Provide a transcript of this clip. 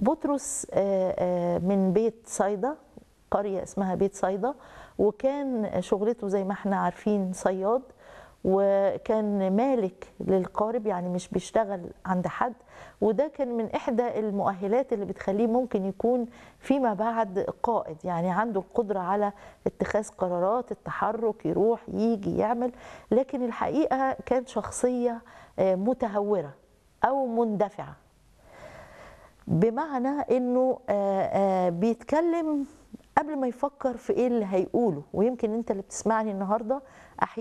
بطرس آه، آه، من بيت صيدا قرية اسمها بيت صيدا وكان شغلته زي ما احنا عارفين صياد وكان مالك للقارب يعني مش بيشتغل عند حد وده كان من احدى المؤهلات اللي بتخليه ممكن يكون فيما بعد قائد يعني عنده القدره على اتخاذ قرارات التحرك يروح يجي يعمل لكن الحقيقه كان شخصيه آه، متهوره او مندفعه بمعنى انه آه، آه، بيتكلم قبل ما يفكر في ايه اللي هيقوله ويمكن انت اللي بتسمعني النهارده